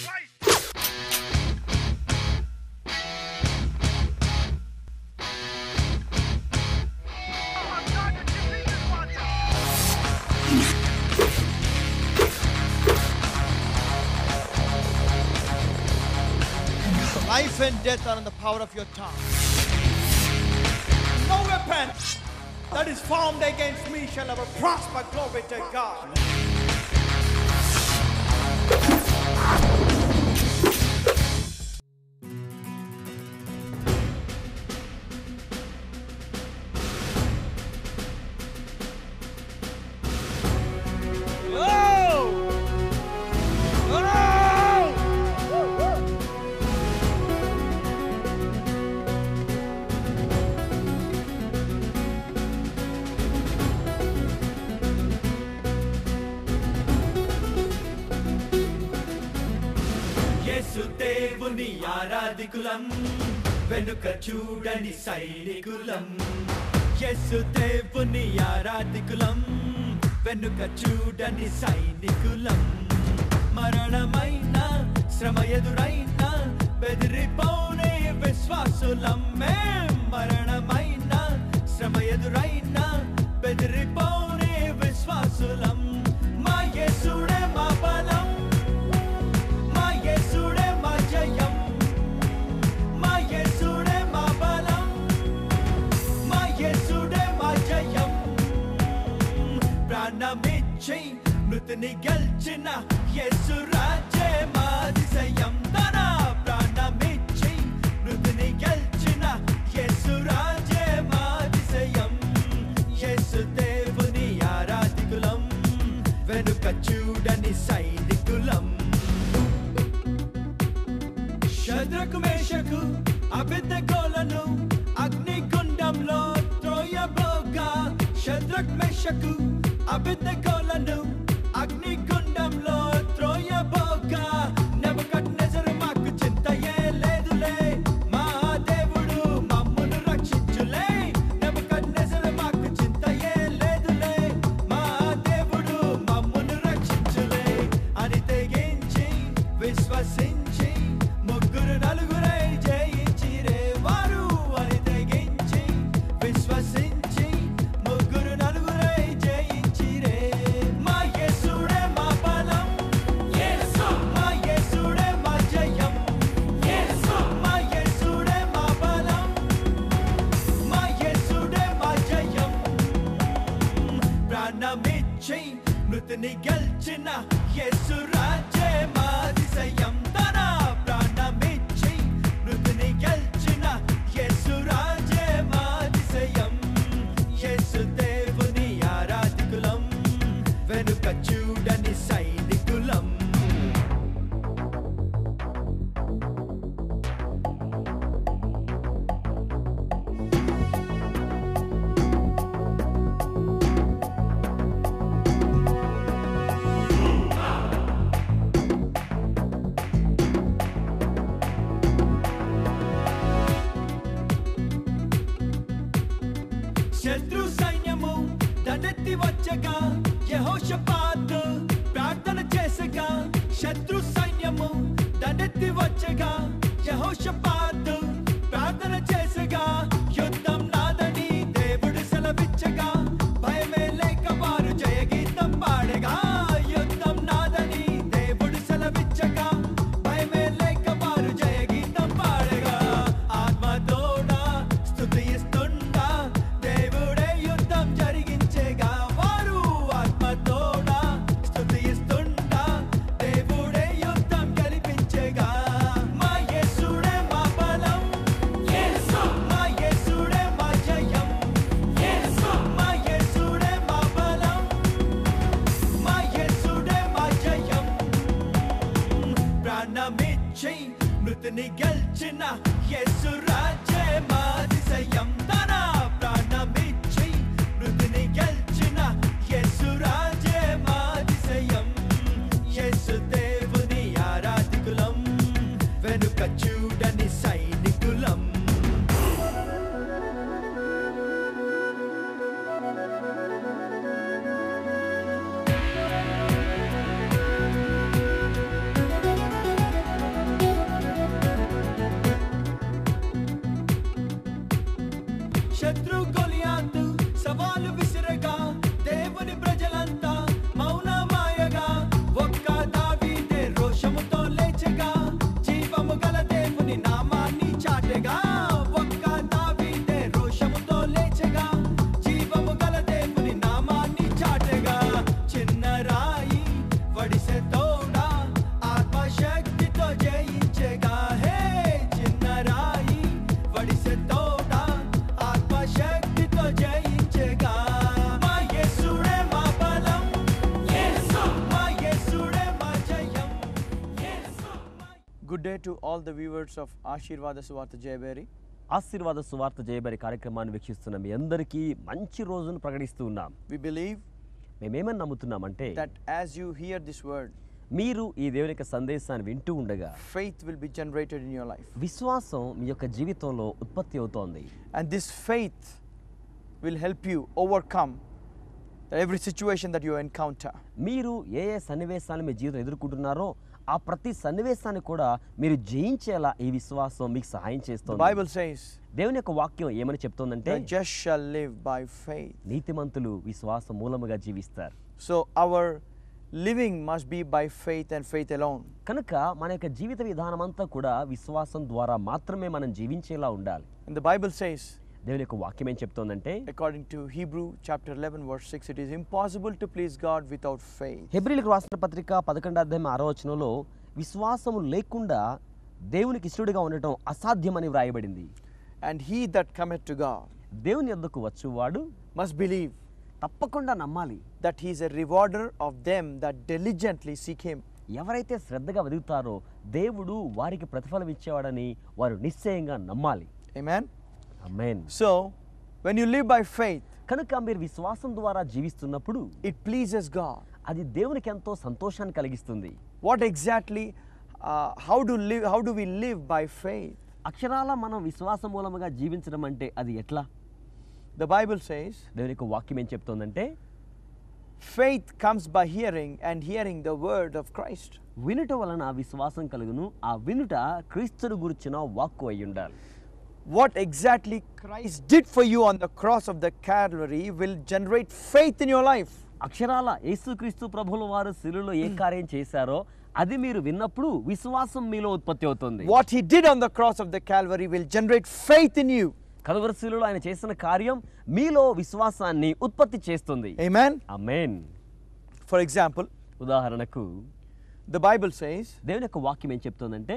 Life and death are in the power of your tongue. No weapon that is formed against me shall ever prosper. Glory to God. యేసు దేవుని ఆరాధికులం వెనుక చూడని సైనికులం యేసు దేవుని ఆరాధికులం వెనుక చూడని సైనికులం మరణమైన శ్రమ ఎదురైన బెదిరిపోనే విశ్వాసులం మేం మరణమైన శ్రమ ఎదురైన బెదిరిపోనే విశ్వాసులం మా యేసుడే మా బలం మా యేసుడే మా జయం మా యేసుడే మా బలం మా యేసుడే మా జయం ప్రాణమిచ్చి మృతిని గెలిచిన యేసు రాజే మా అతిశయం తన ప్రాణమిచ్చి మృతిని గెలిచిన యేసు రాజే మా అతిశయం యేసు దేవుని ఆరాధికులం వెనుక చూడని సైనికులం శద్రకు మేషకు అభిద్దగోలను అగ్నిగుండంలో త్రోయబోగా శద్రక్ మేషకు అభిద్దగోలను అగ్నిగుండంలో త్రోయబోగా నెబుకద్నెజరు మాకు చింతయే లేదులే మా దేవుడు మమ్మును రక్షించులే నెబుకద్నెజరు మాకు చింతయే లేదులే మా దేవుడు మమ్మును రక్షించులే అని తెగించి విశ్వసించి ముగ్గురు నలుగురై జయించిరే వారు అని తెగించి విశ్వసించి ముగ్గురు నలుగురై జయించిరే మా యేసుడే మా బలం మా యేసుడే మా జయం మా యేసుడే మా బలం మా యేసుడే మా జయం ప్రాణమిచ్చి మృతిని గెలిచిన యేసు రాజే మా అతిశయం తన ప్రాణమిచ్చి మృతిని గెలిచిన యేసు రాజే మా అతిశయం యేసు దేవుని ఆరాధికులం వెనుక చూడని సైనికులం శత్రు సైన్యము దండెత్తి వచ్చగా యెహోషాపాతు ప్రార్థన చేసగా శత్రు సైన్యము దండెత్తి వచ్చగా యెహోషాపాతు ప్రార్థన చేసగా యుద్ధం నాదని దేవుడు సెలవిచ్చగా భయమే లేక వారు జయగీతం పాడగా యుద్ధం నాదని దేవుడు సెలవిచ్చగా భయమే లేక వారు జయగీతం పాడగా ఆత్మతోడా స్తుతిస్తుండా దేవుడే యుద్ధం జరిగించేగా వారు ఆత్మతోడా స్తుతిస్తుండా దేవుడే యుద్ధం గెలిపించేగా మా యేసుడే మా బలం మా యేసుడే మా జయం మా యేసుడే మా బలం మా యేసుడే మా జయం ప్రాణమిచ్చి మృతిని గెలిచిన యేసు రాజే మా అతిశయం తన ప్రాణమిచ్చి మృతిని గెలిచిన యేసు రాజే మా అతిశయం యేసు దేవుని ఆరాధికులం వెనుక చూడని సైనికులం Good day to all the viewers of Ashirvada Suvarta Jayaberi. ఆశీర్వాద సువార్త చేయబడి కార్యక్రమాన్ని వీక్షిస్తున్న మీ అందరికీ మంచి రోజును ప్రకటిస్తూ ఉన్నాం We believe మేమేమని నమ్ముతున్నామంటే that as you hear this word, మీరు ఈ దేవుని యొక్క సందేశాన్ని వింటూ ఉండగా faith will be generated in your life. విశ్వాసం మీ యొక్క జీవితంలో ఉత్పత్తి అవుతోంది And this faith will help you overcome every situation that you encounter. మీరు ఏ ఏ సన్నివేశాలు మీ జీవితం ఎదుర్కొంటున్నారో ఆ ప్రతి సన్నివేశాన్ని కూడా మీరు జయించేలా ఈ విశ్వాసం మీకు సహాయం The చేస్తుంది Bible says, దేవుని యొక్క వాక్యం ఏమని చెప్తోందంటే the just shall live by faith. నీతిమంతులు విశ్వాసం మూలముగా జీవిస్తారు So our living must be by faith and faith alone. కనుక మన యొక్క జీవిత విధానం అంతా కూడా విశ్వాసం ద్వారా మాత్రమే మనం జీవించేలా ఉండాలి And the Bible says, దేవుని యొక్క వాక్యం ఏం చెప్తోందంటే according to Hebrew chapter 11, verse 6, it is impossible to please God without faith. హెబ్రిలకు రాసిన పత్రిక పదకొండు అధ్యాయం ఆరో వచనంలో విశ్వాసము లేకుండా దేవునికి ఇష్టడుగా ఉండటం అసాధ్యమని వ్రాయబడింది And he that cometh to God దేవుని యొద్దకు వచ్చువాడు must believe తప్పకుండా నమ్మాలి that he is a rewarder of them that diligently seek him. ఎవరైతే శ్రద్ధగా వెతుకుతారో దేవుడు వారికి ప్రతిఫలం ఇచ్చేవాడని వారు నిశ్చయంగా నమ్మాలి Amen. అమ్మేన్ So, when you live by faith, కనుక మీరు విశ్వాసం ద్వారా జీవిస్తున్నప్పుడు it pleases God. అది దేవునికి ఎంతో సంతోషాన్ని కలిగిస్తుంది What exactly, uh, how, do live, how do we live by faith? అక్షరాల మనం విశ్వాసం మూలముగా జీవించడం అంటే అది ఎట్లా The Bible says, దేవుని యొక్క వాక్యం ఏం చెప్తోందంటే faith comes by hearing, and hearing the word of Christ. వినుట వలన విశ్వాసం కలుగును ఆ వినుట క్రీస్తును గురించిన వాక్కు అయి ఉండాలి What exactly Christ did for you on the cross of the Calvary will generate faith in your life. అక్షరాల యేసుక్రీస్తు ప్రభుల వారు శిలులో ఏ కార్యం చేశారో అది మీరు విన్నప్పుడు విశ్వాసం మీలో ఉత్పత్తి అవుతుంది What he did on the cross of the Calvary will generate faith in you. Calvary శిలులో ఆయన చేసిన కార్యం మీలో విశ్వాసాన్ని ఉత్పత్తి చేస్తుంది Amen. అమేన్ For example, ఉదాహరణకు the Bible says, దేవుని యొక్క వాక్యం ఏం చెప్తుందంటే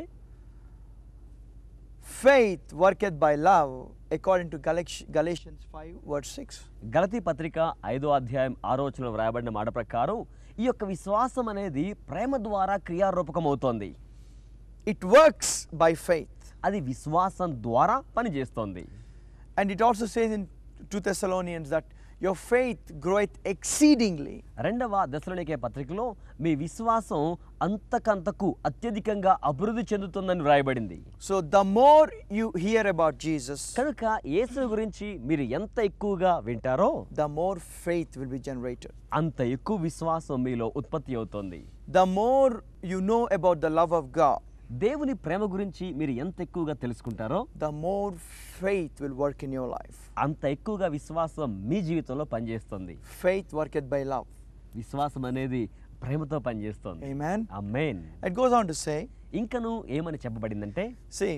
faith worketh by love, according to Galax- Galatians 5, verse 6. గలతీ పత్రిక ఐదో అధ్యాయం ఆరో వచనంలో వ్రాయబడిన మాట ప్రకారం ఈ యొక్క విశ్వాసం అనేది ప్రేమ ద్వారా క్రియారూపకం అవుతోంది It works by faith. అది విశ్వాసం ద్వారా పనిచేస్తోంది And it also says in 2 Thessalonians that your faith groweth exceedingly. రెండవ దశలోనికే పత్రికలో మీ విశ్వాసం అంతకంతకు అత్యధికంగా అభివృద్ధి చెందుతుందని వ్రాయబడింది So the more you hear about Jesus, కనుక యేసు గురించి మీరు ఎంత ఎక్కువగా వింటారో the more faith will be generated. అంత ఎక్కువ విశ్వాసం మీలో ఉత్పత్తి అవుతుంది The more you know about the love of God, దేవుని ప్రేమ గురించి మీరు ఎంత ఎక్కువగా తెలుసుకుంటారో the more faith will work in your life. అంత ఎక్కువగా విశ్వాసం మీ జీవితంలో పనిచేస్తుంది Faith worketh by love. విశ్వాసం అనేది ప్రేమతో పనిచేస్తుంది Amen. అమ్మేన్ It goes on to say, ఇంకను ఏమని చెప్పబడిందంటే see,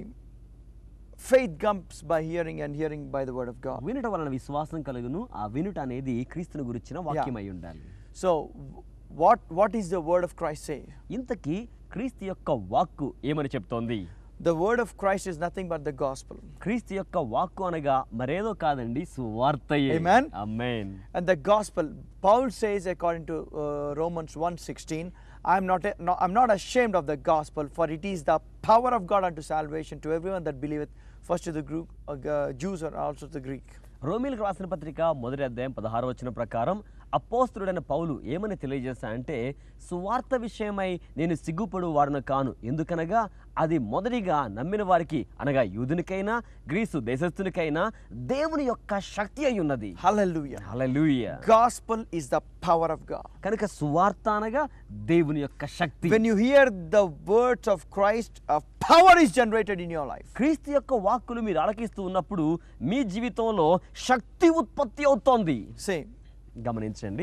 faith comes by hearing and hearing by the word of God. వినుట వలన విశ్వాసం కలుగును ఆ వినుట అనేది క్రీస్తుని గురించిన వాక్యం అయి ఉండాలి So, what, what is the word of Christ say? ఇంతకీ క్రీస్తు యొక్క వాక్కు ఏమని చెప్తోంది The word of Christ is nothing but the gospel. క్రీస్తు యొక్క వాక్కు అనగా మరేదో కాదండి సువార్తయే Amen. అమ్మేన్ And the gospel, Paul says according to uh, Romans 1.16, I'm not, a, no, I'm not ashamed of the gospel, for it is the power of God unto salvation to everyone that believeth, first to the Greek, uh, Jews and also to the Greek. రోమిలకు రాసిన పత్రిక మొదటి అధ్యాయం పదహారు వచ్చిన ప్రకారం అపోస్తుడైన పౌలు ఏమని తెలియజేస్తా సువార్త విషయమై నేను సిగ్గుపడు వాడును కాను ఎందుకనగా అది మొదటిగా నమ్మిన వారికి అనగా యూదునికైనా గ్రీసు దేశస్థునికైనా దేవుని యొక్క శక్తి అయి ఉన్నది Hallelujah. Hallelujah Gospel is the power of God. కనుక సువార్త అనగా దేవుని యొక్క శక్తి When you hear the words of Christ, a power is generated in your life. క్రీస్తు యొక్క వాక్కులు మీరు ఆలకిస్తూ ఉన్నప్పుడు మీ జీవితంలో శక్తి ఉత్పత్తి అవుతోంది Say, గమనించండి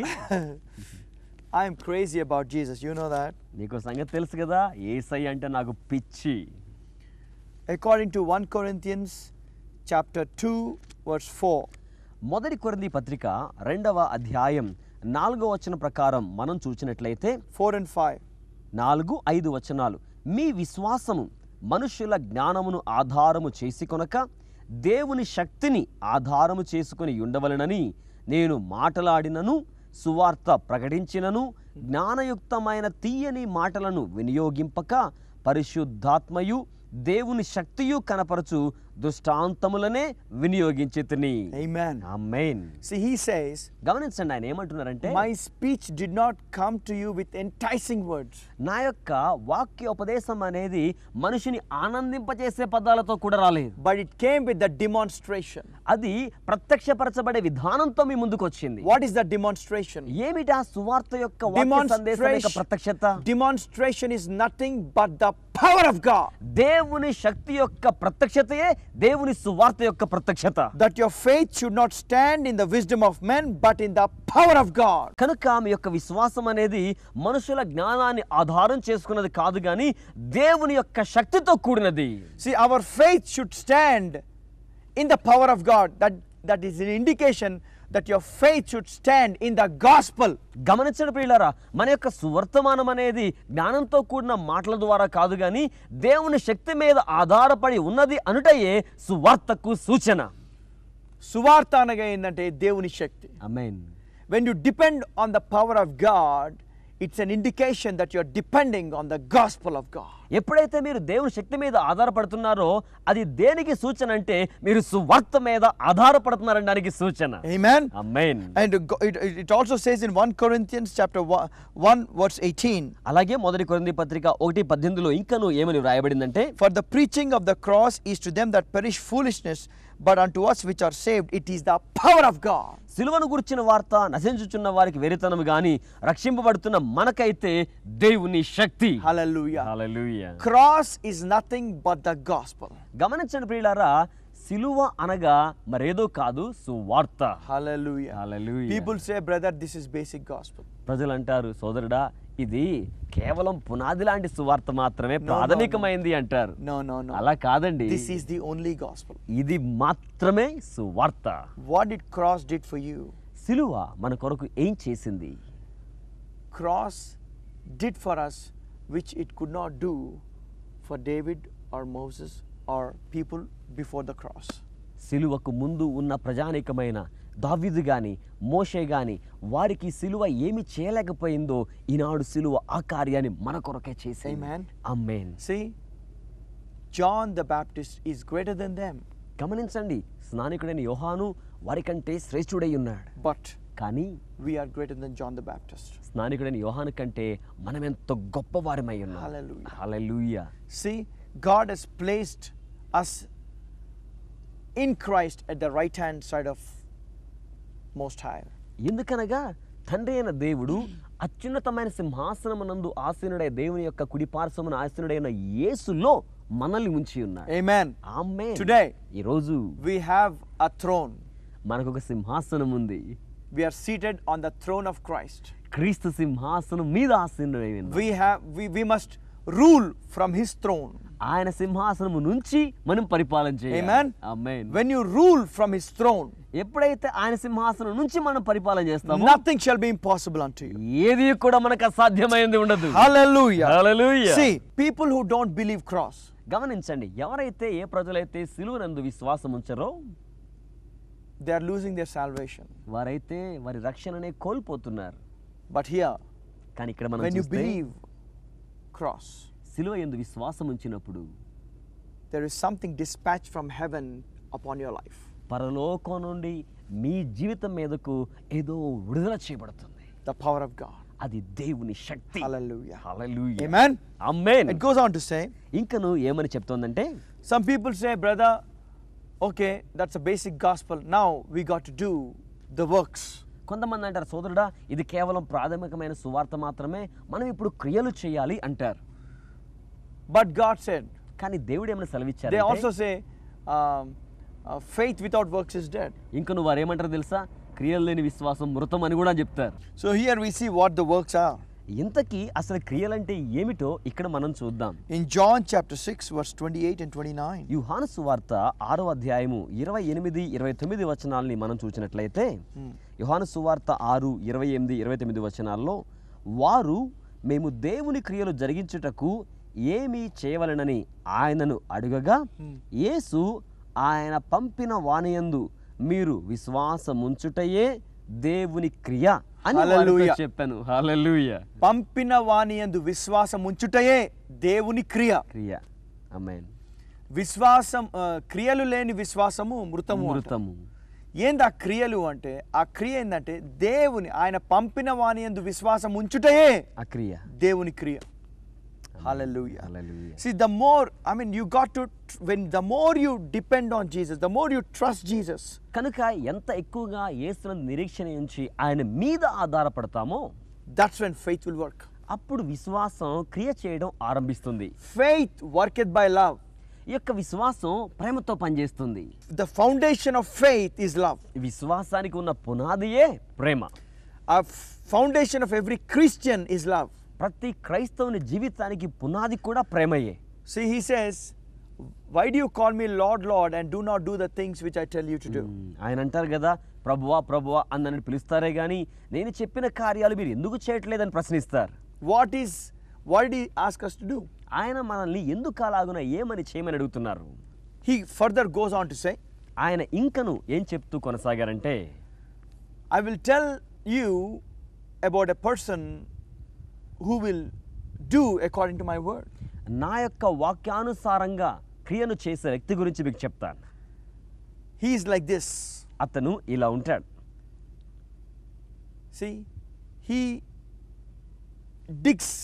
I am crazy about Jesus. You know that. నీకు సంగతి తెలుసు కదా ఏసై అంటే నాకు పిచ్చి According to 1 Corinthians chapter 2, verse 4. మొదటి కొరింది పత్రిక రెండవ అధ్యాయం నాలుగో వచన ప్రకారం మనం చూసినట్లయితే 4 and 5. నాలుగు ఐదు వచనాలు మీ విశ్వాసము మనుషుల జ్ఞానమును ఆధారము చేసుకొనక దేవుని శక్తిని ఆధారము చేసుకుని ఉండవలనని నేను మాటలాడినను సువార్త ప్రకటించినను జ్ఞానయుక్తమైన తీయని మాటలను వినియోగింపక పరిశుద్ధాత్మయు దేవుని శక్తియు కనపరచు దృష్టాంతములనే వినియోగించి తిని Amen. Amen See, he says, గమనించండి ఆయన ఏమంటున్నారంటే My speech did not come to you with enticing words. నా యొక్క వాక్య ఉపదేశం అనేది మనిషిని ఆనందింపచేసే పదాలతో కూడా రాలేదు but it came with the demonstration. అది ప్రత్యక్షపరచబడే విధానంతో మీ ముందుకు వచ్చింది What is the demonstration? ఏమిటా సువార్త యొక్క వాక్య సందేశం యొక్క ప్రత్యక్షత demonstration is nothing but the power of God. దేవుని శక్తి యొక్క ప్రత్యక్షతయే దేవుని సువార్త యొక్క ప్రత్యక్షత That your faith should not stand in the wisdom of men, but in the power of God. కనుక మీ యొక్క విశ్వాసం అనేది మనుషుల జ్ఞానాన్ని ఆధారం చేసుకున్నది కాదు కానీ దేవుని యొక్క శక్తితో కూడినది See, our faith should stand in the power of God. That, that is an indication that your faith should stand in the gospel. గమనించండి ప్రియులారా మన యొక్క సువర్తమానం అనేది జ్ఞానంతో కూడిన మాటల ద్వారా కాదు కానీ దేవుని శక్తి మీద ఆధారపడి ఉన్నది అనుటయే సువార్తకు సూచన సువార్త అనగా ఏంటంటే దేవుని శక్తి amen When you depend on the power of God, it's an indication that you're depending on the gospel of God. ఎప్పుడైతే మీరు దేవుని శక్తి మీద ఆధారపడుతున్నారో అది దేనికి సూచన అంటే మీరు సువార్త మీద ఆధారపడుతున్నారనడానికి సూచన Amen. Amen And go- it, it it also says in 1 Corinthians chapter 1, 1 verse 18, అలాగే మొదటి కొరింది పత్రిక ఒకటి పద్దెనిమిదిలో ఇంకను ఏమని వ్రాయబడిందంటే For the preaching of the cross is to them that perish foolishness, but unto us which are saved, it is the power of God. సిలువను గుర్చిన వార్త నశించుచున్న వారికి వెరితనం గాని రక్షింపబడుతున్న మనకైతే దేవుని శక్తి Hallelujah. Hallelujah Cross is nothing but the gospel. గమనించండి ప్రియులారా సిలువ అనగా మరేదో కాదు సువార్త Hallelujah. Hallelujah People say, brother, this is basic gospel. ప్రజలు అంటారు సోదరుడా ఇది కేవలం పునాది లాంటి సువార్త మాత్రమే no, ప్రాథమికమైంది అంటారు No, no, no. అలా కాదండి This is the only gospel. ఇది మాత్రమే సువార్త What did cross did for you? సిలువ మన కొరకు ఏం చేసింది Cross did for us which it could not do for David or Moses or people before the cross. సిలువకు ముందు ఉన్న ప్రజానీకమైన దావీదు గాని మోషే గాని వారికి సిలువ ఏమి చేయలేకపోయిందో ఈనాడు సిలువ ఆ కార్యాన్ని మన కొరకే చేసింది Amen. అమ్మేన్ See, John the Baptist is greater than them, గమనించండి స్నానికుడైన యోహాను వారికంటే శ్రేష్ఠుడై ఉన్నాడు but కానీ we are greater than John the Baptist. స్నానికుడైన యోహాను కంటే మనం ఎంతో గొప్పవారమై ఉన్నాం Hallelujah. Hallelujah See, God has placed us in Christ at the right hand side of Most High. ఎందుకనగా తండ్రి అయిన దేవుడు అత్యున్నతమైన సింహాసనమునందు ఆసీనుడై దేవుని యొక్క కుడి పార్శ్వమున ఆసీనుడైన యేసులో మనల్ని ఉంచి ఉన్నాడు Amen. ఆమె Today, ఈరోజు We have a throne. మనకు ఒక సింహాసనం ఉంది We are seated on the throne of Christ. క్రీస్తు సింహాసనం మీద ఆసీనుడై ఉన్నాడు. We have we, we must rule from his throne. ఆయన సింహాసనము నుంచి మనం పరిపాలన చేయాలి Amen. Amen When you rule from his throne, ఎప్పుడైతే ఆయన సింహాసనం నుంచి మనం పరిపాలన చేస్తామో nothing shall be impossible unto you. ఏది కూడా మనకు అసాధ్యమైంది ఉండదు Hallelujah. Hallelujah. See, people who don't believe cross, గమనించండి ఎవరైతే ఏ ప్రజలైతే సిలువనందు విశ్వాసం ఉంచారో they are losing their salvation. వారైతే వారి రక్షణనే కోల్పోతున్నారు But here, కానీ ఇక్కడ మనం when you చూస్తే believe cross, సిలువ ఎందు విశ్వాసం ఉంచినప్పుడు there is something dispatched from heaven upon your life. పరలోకం నుండి మీ జీవితం మీదకు ఏదో విడుదల చేయబడుతుంది The power of God. అది దేవుని శక్తి Hallelujah. Hallelujah Amen. Amen It goes on to say, ఇంకను ఏమని చెప్తోందంటే some people say, brother, okay, that's a basic gospel. Now we got to do the works. కొంతమంది అంటారు సోదరుడా ఇది కేవలం ప్రాథమికమైన సువార్త మాత్రమే మనం ఇప్పుడు క్రియలు చేయాలి అంటారు But God said, కానీ దేవుడు ఏమైనా they సెలవిచ్చారు also say, um, uh, faith without works is dead. ఇంకను వారు ఏమంటారు తెలుసా క్రియలు లేని విశ్వాసం మృతం అని కూడా చెప్తారు So here we see what the works are. ఇంతకీ అసలు క్రియలంటే ఏమిటో ఇక్కడ మనం చూద్దాం In John chapter 6, verse 28 and 29, యుహాను సువార్త ఆరో అధ్యాయము ఇరవై ఎనిమిది ఇరవై తొమ్మిది వచనాల్ని మనం చూసినట్లయితే యుహాను సువార్త ఆరు ఇరవై ఎనిమిది ఇరవై తొమ్మిది వచనాల్లో వారు మేము దేవుని క్రియలు జరిగించుటకు ఏమి చేయవలెనని ఆయనను అడుగగా యేసు ఆయన పంపిన వాణియందు మీరు విశ్వాసముంచుటయే దేవుని క్రియ అని వారితో Hallelujah. చెప్పాను హల్లెలూయా పంపిన వాని యందు విశ్వాసం ఉంచుటయే దేవుని క్రియ క్రియ అమెన్ విశ్వాసం ఆ, క్రియలు లేని విశ్వాసము మృతము అంటారు. మృతము ఏంది ఆ క్రియలు అంటే ఆ క్రియ ఏంటంటే దేవుని ఆయన పంపిన వాని యందు విశ్వాసం ఉంచుటయే ఆ క్రియ దేవుని క్రియ Hallelujah. Hallelujah See, the more, I mean, you got to, when the more you depend on Jesus, the more you trust Jesus, కనుక ఎంత ఎక్కువగా యేసునందు నిరీక్షణ ఉంచి ఆయన మీద ఆధారపడతామో that's when faith will work. అప్పుడు విశ్వాసం క్రియ చేయడం ఆరంభిస్తుంది Faith worketh by love. ఈ యొక్క విశ్వాసం ప్రేమతో పనిచేస్తుంది The foundation of faith is love. విశ్వాసానికి ఉన్న పునాదియే ప్రేమ A f- foundation of every Christian is love. ప్రతి క్రైస్తవుని జీవితానికి పునాది కూడా ప్రేమయే See, he says, Why do you call me Lord, Lord, and do not do the things which I tell you to do? ఉమ్, ఆయన అంటారు కదా ప్రభువా ప్రభువా అందరిని పిలుస్తారే కానీ నేను చెప్పిన కార్యాలు మీరు ఎందుకు చేయట్లేదని ప్రశ్నిస్తారు What is, what did he ask us to do? ఆయన మనల్ని ఎందుకు అలాగున ఏమని చేయమని అడుగుతున్నారు He further goes on to say, ఆయన ఇంకను ఏం చెప్తూ కొనసాగారంటే I will tell you about a person who will do according to my word. నా యొక్క వాక్యానుసారంగా క్రియను చేసే వ్యక్తి గురించి మీకు చెప్తాను He is like this. అతను ఇలా ఉంటాడు See, he digs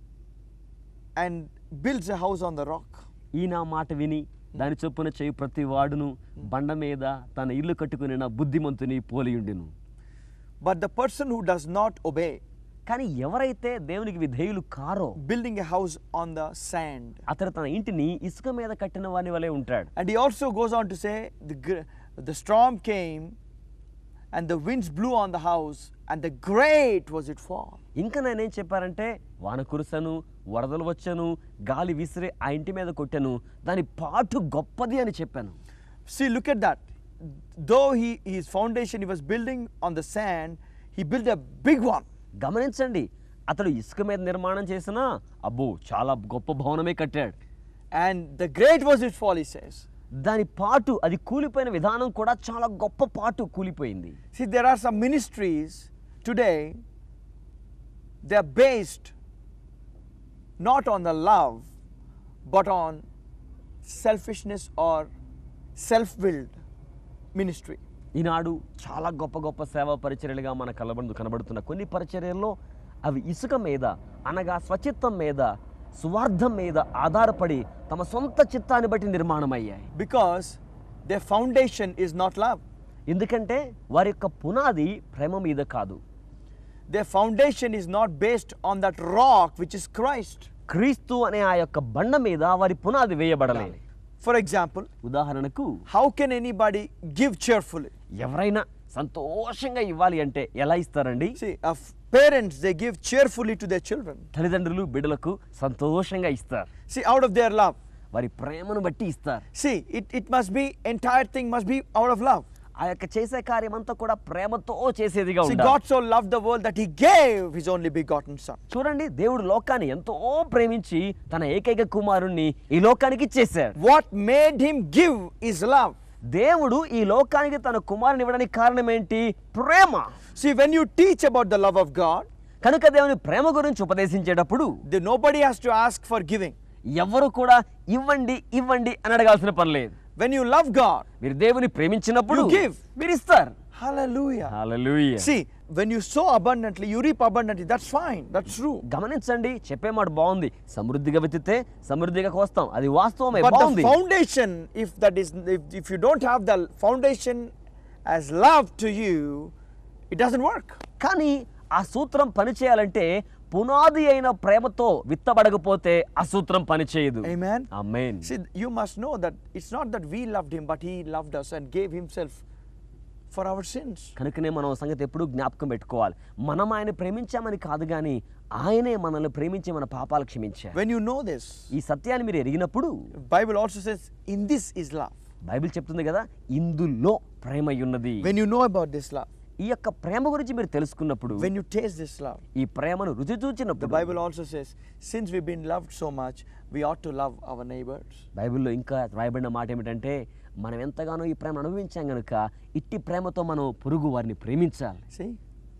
and builds a house on the rock. ఈ నా మాట విని దాని చొప్పున చేయు ప్రతి వాడును బండ మీద తన ఇల్లు కట్టుకుని నా బుద్ధిమంతుని పోలియుండును But the person who does not obey, కానీ ఎవరైతే దేవునికి విధేయులు కారో building a house on the sand. అతను తన ఇంటిని ఇసుక మీద కట్టిన వాని వలె ఉంటాడు And he also goes on to say, the, gr- the storm came and the winds blew on the house, and the great was it fall. ఇంకా నేనేం చెప్పారంటే వాన కురుసను వరదలు వచ్చను గాలి విసిరి ఆ ఇంటి మీద కొట్టెను దాని పాటు గొప్పది అని చెప్పాను See, look at that. Though he, his foundation he was building on the sand, he built a big one. గమనించండి అతడు ఇసుక మీద నిర్మాణం చేసినా అబ్బో చాలా గొప్ప భవనమే కట్టాడు And the great was its fall, he says. దాని పాటు అది కూలిపోయిన విధానం కూడా చాలా గొప్ప పాటు కూలిపోయింది See, there are some ministries today, they are based not on the love, but on selfishness or self willed ministry. ఈనాడు చాలా గొప్ప గొప్ప సేవా పరిచర్యలుగా మన కలబందు కనబడుతున్న కొన్ని పరిచర్యల్లో అవి ఇసుక మీద అనగా స్వచిత్తం మీద సువార్థం మీద ఆధారపడి తమ సొంత చిత్తాన్ని బట్టి నిర్మాణమయ్యాయి Because their foundation is not love. ఎందుకంటే వారి యొక్క పునాది ప్రేమ మీద కాదు Their foundation is not based on that rock which is Christ. క్రీస్తు అనే ఆ యొక్క బండ మీద వారి పునాది వేయబడలేదు For example, ఉదాహరణకు how can anybody give cheerfully? ఎవరైనా సంతోషంగా ఇవ్వాలి అంటే ఎలా ఇస్తారండి See, of parents, they give cheerfully to their children. తల్లిదండ్రులు బిడ్డలకు సంతోషంగా ఇస్తారు See, out of their love. వారి ప్రేమను బట్టి ఇస్తారు See, it, it must be, entire thing must be out of love. ఆ యొక్క చేసే కార్యమంతా కూడా ప్రేమతో చేసేదిగా See, ఉండాలి God so loved the world that He gave His only begotten Son. చూడండి దేవుడు లోకాన్ని ఎంతో ప్రేమించి తన ఏకైక కుమారుణ్ణి ఈ లోకానికి ఇచ్చేశాడు What made Him give is love. దేవుడు ఈ లోకానికి తన కుమారుని ఇవ్వడానికి కారణం ఏంటి ప్రేమ See, when you teach about the love of God, కనుక దేవుని ప్రేమ గురించి ఉపదేశించేటప్పుడు then nobody has to ask for giving. ఎవరు కూడా ఇవ్వండి ఇవ్వండి అని అడగాల్సిన పని లేదు When you love God, మీరు దేవుని ప్రేమించినప్పుడు You give. మీరు ఇస్తారు hallelujah. Hallelujah See, when you sow abundantly, you reap abundantly. That's fine. That's true. గమనించండి చెప్పే మాట బాగుంది సమృద్ధిగా వెతితే సమృద్ధిగా కోస్తాం అది వాస్తవమే But the బాగుంది foundation, if that is, if, if you don't have the foundation as love to you, it doesn't work. కానీ ఆ సూత్రం పనిచేయాలంటే పునాది అయిన ప్రేమతో విత్తబడకపోతే ఆ సూత్రం పనిచేయదు Amen. Amen See, you must know that it's not that we loved him, but he loved us and gave himself for our sins. కనుకనే మనం ఓ సంగతి ఎప్పుడూ జ్ఞాపకం పెట్టుకోవాలి మనం ఆయన ప్రేమించామని కాదు కానీ ఆయనే మనల్ని ప్రేమించి మన పాపాలు క్షమించారు When you know this, ఈ సత్యాన్ని మీరు ఎరిగినప్పుడు Bible also says, in this is love. Bible చెప్తుంది కదా ఇందులో ప్రేమ ఉన్నది When you know about this love, ఈ యొక్క ప్రేమ గురించి మీరు తెలుసుకున్నప్పుడు when you taste this love, ఈ ప్రేమను రుచి the చూచినప్పుడు Bible also says, since we've been loved so much, we ought to love our neighbors. బైబిల్లో ఇంకా రాయబడిన మాట ఏమిటంటే మనం ఎంతగానో ఈ ప్రేమ అనుభవించాం గనుక ఇట్టి ప్రేమతో మనం పొరుగు వారిని ప్రేమించాలి See?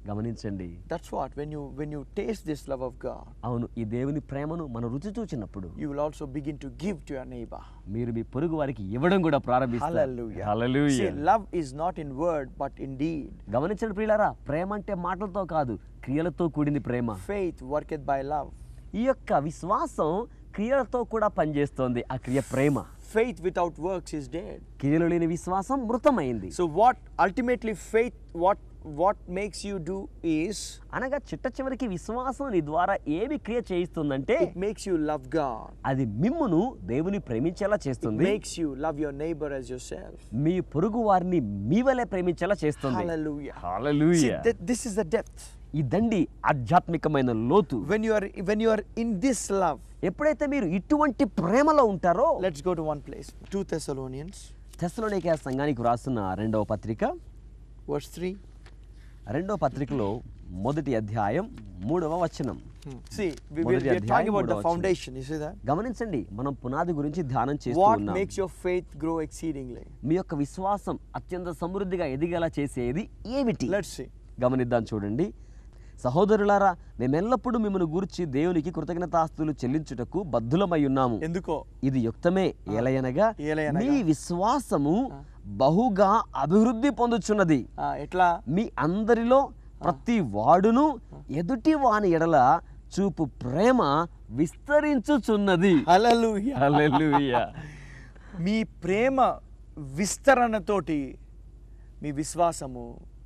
గమనించండి That's what when you when you taste this love of God, అవును ఈ దేవుని ప్రేమను మనం రుచి చూచినప్పుడు you will also begin to give to your neighbor. మీరు మీ పొరుగు వారికి ఇవ్వడం కూడా ప్రారంభిస్తారు Hallelujah. Hallelujah. See, love is not in word but in deed. గమనించండి ప్రియులారా ప్రేమ అంటే మాటలతో కాదు క్రియలతో కూడింది ప్రేమ Faith worketh by love. ఈ యొక్క విశ్వాసం క్రియలతో కూడా పనిచేస్తోంది ఆ క్రియ ప్రేమ Faith without works is dead. క్రియలు లేని విశ్వాసం మృతమైంది So what ultimately faith what what makes you do is అనగా చిట్ట చివరికి విశ్వాసం నీ ద్వారా ఏమి క్రియ చేయిస్తుందంటే it makes you love God. అది మిమ్మును దేవుని ప్రేమించేలా It చేస్తుంది makes you love your neighbor as yourself. మీ పొరుగు వారిని మీ వలె ప్రేమించేలా చేస్తుంది Hallelujah. See, Hallelujah. th- this is the depth. ఇదండి ఆధ్యాత్మికమైన లోతు When you are when you are in this love, ఎప్పుడైతే మీరు ఇటువంటి ప్రేమలో ఉంటారో let's go to one place. 2 Thessalonians, తెస్సలోనికే సంఘానికి రాస్తున్న రెండవ పత్రిక verse 3. రెండవ పత్రికలో మొదటి అధ్యాయం మూడవ వచనం Hmm. See, we, we, మొదటి we are అధ్యాయం talking about the మూడవ వచనం. foundation. You see that? గమనించండి మనం పునాది గురించి ధ్యానం చేస్తూ What ఉన్నాం makes your faith grow exceedingly? మీ యొక్క విశ్వాసం అత్యంత సమృద్ధిగా ఎదిగేలా చేసేది ఏమిటి Let's see. గమనిద్దాం చూడండి సహోదరులారా మేమెల్లప్పుడూ మిమ్మల్ని గూర్చి దేవునికి కృతజ్ఞతాస్తులు చెల్లించుటకు బద్ధులమై ఉన్నాము ఎందుకో ఇది యుక్తమే ఏలయనగా ఏలయనగా. మీ విశ్వాసము బహుగా అభివృద్ధి పొందుచున్నది ఆ, ఎట్లా మీ అందరిలో ప్రతి వాడును ఎదుటి వాని ఎడల చూపు ప్రేమ విస్తరించుచున్నది హల్లెలూయా హల్లెలూయా. మీ ప్రేమ విస్తరణతోటి మీ విశ్వాసము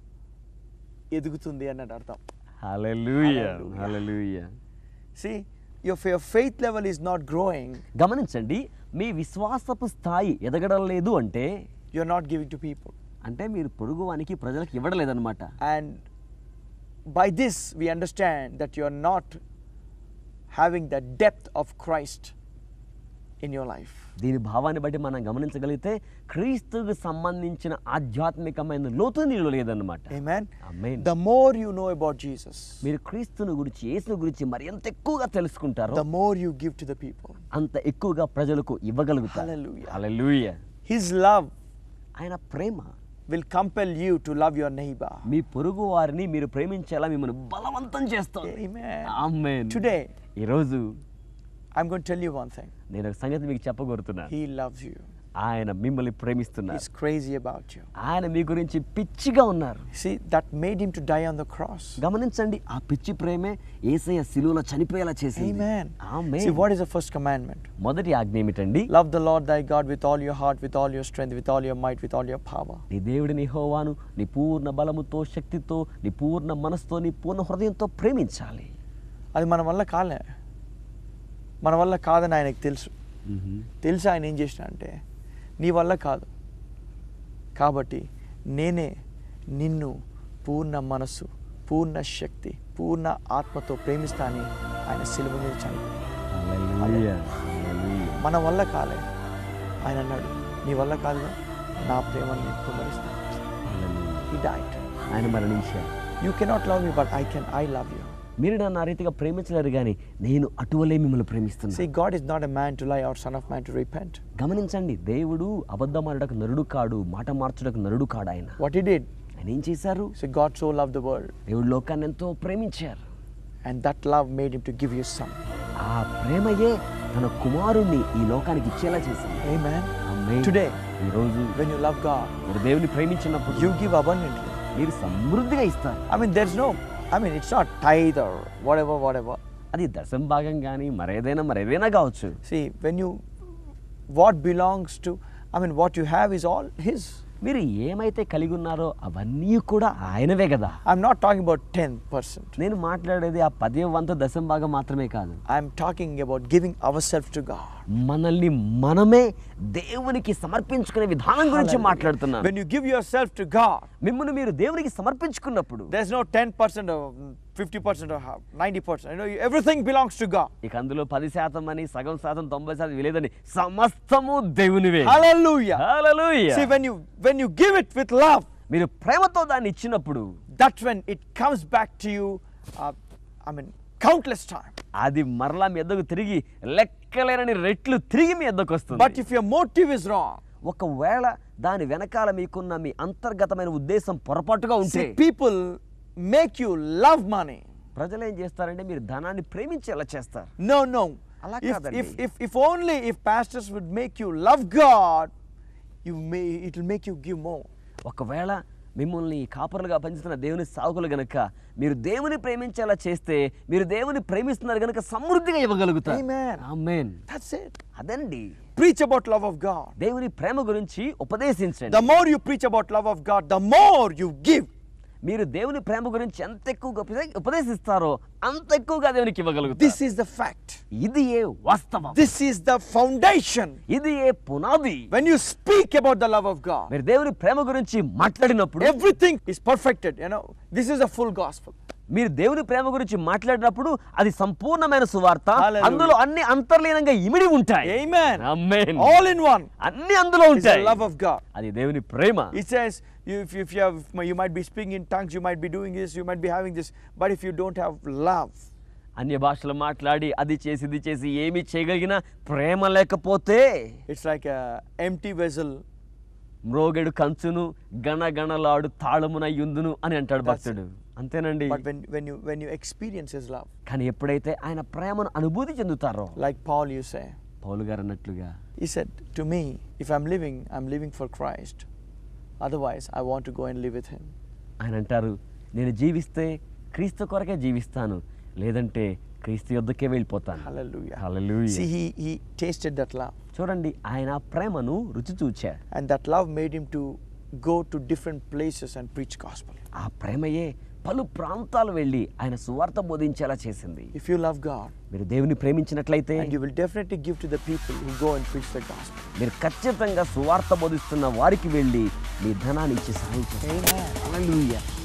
ఎదుగుతుంది అన్నట్టు అర్థం హల్లెలూయా. Hallelujah. Hallelujah. See, if your faith level is not growing, గమనించండి మీ విశ్వాసపు స్థాయి ఎదగడం లేదు అంటే you're not giving to people. అంటే మీరు పొరుగువానికి ప్రజలకు ఇవ్వడలేదన్నమాట And by this, we understand that you're not having the depth of Christ in your life. దీని భావాన్ని బట్టి మనం గమనించగలిగితే క్రీస్తుకు సంబంధించిన ఆధ్యాత్మికమైన లోతు నీళ్ళు లేదన్నమాట Amen. Amen. The more you know about Jesus, మీరు క్రీస్తుని గురించి యేసుని గురించి మరి ఎంత ఎక్కువగా తెలుసుకుంటారో the more you give to the people. అంత ఎక్కువగా ప్రజలకు ఇవ్వగలుగుతారు Hallelujah. హల్లెలూయా. His love ఆయన ప్రేమ will compel you to love your neighbor. మీ పొరుగు వారిని మీరు ప్రేమించేలా మిమ్మల్ని బలవంతం చేస్తుంది Amen. ఆమేన్. Today, ఈరోజు I'm going to tell you one thing. నేను ఒక సంగతి మీకు చెప్పగోరుతున్నాను He loves you. ఆయన మిమ్మల్ని ప్రేమిస్తున్నారు He's crazy about you. ఆయన మీ గురించి పిచ్చిగా ఉన్నారు See, that made him to die on the cross. గమనించండి ఆ పిచ్చి ప్రేమే ఏసయ్య శిలువలో చనిపోయేలా చేసింది Amen. Amen. See, what is the first commandment? మొదటి ఆజ్ఞ ఏమిటండి Love the Lord thy God with all your heart, with all your strength, with all your might, with all your power. నీ దేవుడిని హోవాను నీ పూర్ణ బలముతో శక్తితో నీ పూర్ణ మనసుతో నీ పూర్ణ హృదయంతో ప్రేమించాలి అది మన వల్ల కాలే మన వల్ల కాదని ఆయనకు తెలుసు తెలిసి ఆయన ఏం చేసిన అంటే నీ వల్ల కాదు కాబట్టి నేనే నిన్ను పూర్ణ మనస్సు పూర్ణ శక్తి పూర్ణ ఆత్మతో ప్రేమిస్తానని ఆయన సిలువ మీద చనిపోయాడు హల్లెలూయా. హల్లెలూయా. మన వల్ల కాలే ఆయన అన్నాడు నీ వల్ల కాదుగా నా ప్రేమను నేను కుమరిస్తాను హల్లెలూయా. He died. ఆయన మరణించారు You cannot love me, but I can. I love you. మీరు నన్ను ఆ రీతిగా ప్రేమించలేరు కానీ నేను అటువలే మిమ్మల్ని ప్రేమిస్తున్నాను See, God is not a man to lie or son of man to repent. గమనించండి దేవుడు అబద్ధమాడటకు నరుడు కాడు మాట మార్చుటకు నరుడు కాడు ఆయన What he did, ఆయన ఏం చేశారు see, God so loved the world, దేవుడు లోకాన్ని ఎంతో ప్రేమించారు and that love made him to give you son. ఆ ప్రేమయే తన కుమారుణ్ణి ఈ లోకానికి ఇచ్చేలా చేసింది Amen. ఆమేన్. Today, ఈ రోజు when you love God, మీరు దేవుని ప్రేమించినప్పుడు you give abundantly. మీరు సమృద్ధిగా ఇస్తారు I mean, there's no, I mean, it's not tithe or whatever, whatever. అది దశం భాగం కానీ మరేదైనా మరేదైనా కావచ్చు See, when you, what belongs to, I mean, what you have is all His. మీరు ఏమైతే కలిగి ఉన్నారో అవన్నీ కూడా ఆయనవే కదా I'm not talking about 10%. నేను మాట్లాడేది ఆ పదే వంతు దశం భాగం మాత్రమే కాదు I'm talking about giving ourselves to God. మనల్ని మనమే దేవునికి సమర్పించుకునే విధానం గురించి మాట్లాడుతున్నాను When you give yourself to God, మిమ్మల్ని మీరు దేవునికి సమర్పించుకున్నప్పుడు there's no 10% or 50% or half, 90%. You know, everything belongs to God. ఇక అందులో పది శాతం అని సగం శాతం తొంభై శాతం ఇవి లేదని సమస్తము దేవునివే Hallelujah. Hallelujah. See, when you when you give it with love, మీరు ప్రేమతో దాన్ని ఇచ్చినప్పుడు that's when it comes back to you. Uh, I mean, countless times. అది మరలా మీ ఎద్దకు తిరిగి లెక్కలేనని రెట్లు తిరిగి మీ ఎద్దకు But వస్తుంది if your motive is wrong, ఒకవేళ దాని వెనకాల మీకున్న మీ అంతర్గతమైన ఉద్దేశం పొరపాటుగా ఉంటే see, people make you love money. ప్రజలు ఏం చేస్తారంటే మీరు ధనాన్ని ప్రేమించేలా చేస్తారు No, no. అలా If, కాదండి. if, if, if only if pastors would make you love God, you may, it will make you give more. ఒకవేళ మిమ్మల్ని కాపరులుగా పనిచేస్తున్న దేవుని సాగులు గనక మీరు దేవుని ప్రేమించేలా చేస్తే మీరు దేవుని ప్రేమిస్తున్నారు గనక సమృద్ధిగా ఇవ్వగలుగుతారు Amen. Amen That's it. అదండి Preach about love of God. దేవుని ప్రేమ గురించి ఉపదేశించండి The more you preach about love of God, the more you give. మీరు దేవుని ప్రేమ గురించి ఎంత ఎక్కువగా ఉపదే- ఉపదేశిస్తారో అంత ఎక్కువగా దేవునికి ఇవ్వగలుగుతారు This is the fact. ఇది ఏ వాస్తవం This is the foundation. ఇది ఏ పునాది When you speak about the love of God, మీరు దేవుని ప్రేమ గురించి మాట్లాడినప్పుడు everything is perfected. You know, this is the full gospel. మీరు దేవుని ప్రేమ గురించి మాట్లాడినప్పుడు అది సంపూర్ణమైన సువార్త Hallelujah. అందులో అన్ని అంతర్లీనంగా ఇమిడి ఉంటాయి Amen. Amen. All in one అన్ని అందులో is the ఉంటాయి love of God. అది దేవుని ప్రేమ It says, you, if, if you have, you might be speaking in tongues, you might be doing this, you might be having this, but if you don't have love, అన్య భాషలు మాట్లాడి అది చేసి ఇది చేసి ఏమి చేయగలిగిన ప్రేమ లేకపోతే it's like a empty vessel. మ్రోగెడు కంచును గణగణలాడు తాళమున యుందును అని అంటాడు That's భక్తుడు అంతేనండి But when, when, you, when you experience His love, కానీ ఎప్పుడైతే ఆయన ప్రేమను అనుభూతి చెందుతారో like Paul, you say, పౌలు గారు అన్నట్లుగా He said, To me, if I'm living, I'm living for Christ. Otherwise, I want to go and live with Him. ఆయన అంటారు నేను జీవిస్తే క్రీస్తు కొరకే జీవిస్తాను లేదంటే క్రీస్తు యొద్దకే వెళ్ళిపోతాను Hallelujah. Hallelujah. See, he, he tasted that love. చూడండి ఆయన ఆ ప్రేమను రుచి చూచాడు And that love made him to go to different places and preach gospel. ఆ ప్రేమయే పలు ప్రాంతాలు వెళ్ళి ఆయన సువార్త బోధించేలా చేసింది If you love God, మీరు దేవుని ప్రేమించినట్లయితే and you will definitely give to the people who go and preach the gospel. మీరు ఖచ్చితంగా సువార్త బోధిస్తున్న వారికి వెళ్ళి మీ ధనాన్ని ఇచ్చి సహాయం చేస్తారు Amen. Hallelujah.